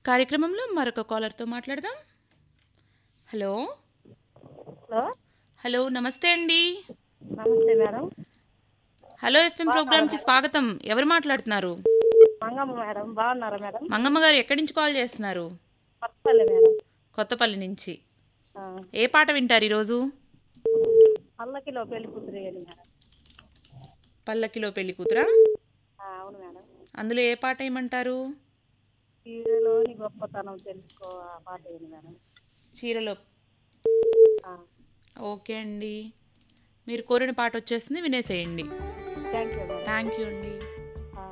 కార్యక్రమంలో మరొక కాలర్తో మాట్లాడదాం హలో హలో హలో నమస్తే అండి నమస్తే మేడం హలో ఎఫ్ఎం ప్రోగ్రామ్కి స్వాగతం ఎవరు మాట్లాడుతున్నారు మంగమ్మ మేడం బాగున్నారా మేడం మంగమ్మ గారు ఎక్కడి నుంచి కాల్ చేస్తున్నారు కొత్తపల్లి మేడం కొత్తపల్లి నుంచి ఆ, ఏ పాట వింటారు ఈరోజు పల్లకిలో పెళ్లి కూతురు వేయాలి మేడం పల్లకిలో పెళ్లి కూతురా ఆ, అవును మేడం అందులో ఏ పాట ఏమంటారు చీరలోని గొప్పతనం తెలుసుకో ఆ పాట వేయండి మేడం చీరలో ఆ, ఓకే అండి మీరు కోరిన పాట వచ్చేసింది వినేసేయండి thank you madam thank you అండి